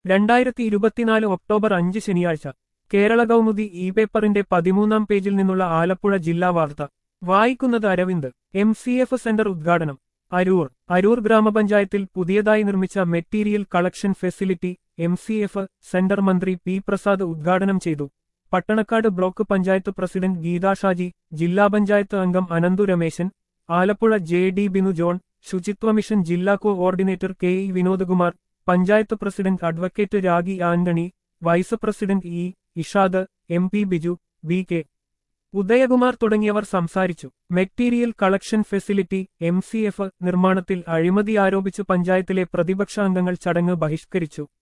രണ്ടായിരത്തി ഇരുപത്തിനാല് ഒക്ടോബർ അഞ്ച് ശനിയാഴ്ച കേരള കൗമുദി ഇ പേപ്പറിന്റെ പതിമൂന്നാം പേജിൽ നിന്നുള്ള ആലപ്പുഴ ജില്ലാ വാർത്ത വായിക്കുന്നത് Aravind M C F centre ഉദ്ഘാടനം അരൂർ അരൂർ ഗ്രാമപഞ്ചായത്തിൽ പുതിയതായി നിർമ്മിച്ച material collection facility M C F centre മന്ത്രി പി പ്രസാദ് ഉദ്ഘാടനം ചെയ്തു പട്ടണക്കാട് ബ്ലോക്ക് പഞ്ചായത്ത് പ്രസിഡന്റ് ഗീതാ ഷാജി ജില്ലാ പഞ്ചായത്ത് അംഗം Ananthu Rameshan Alappuzha J D Binu John ശുചിത്വ മിഷൻ ജില്ലാ coordinator K E Vinodkumar panchayat president advocate Ragi Antony vice president E Ishad M P Biju V K Udayakumar തുടങ്ങിയവർ സംസാരിച്ചു material collection facility M C F നിർമ്മാണത്തിൽ അഴിമതി ആരോപിച്ച് പഞ്ചായത്തിലെ പ്രതിപക്ഷ അംഗങ്ങൾ ചടങ്ങ് ബഹിഷ്കരിച്ചു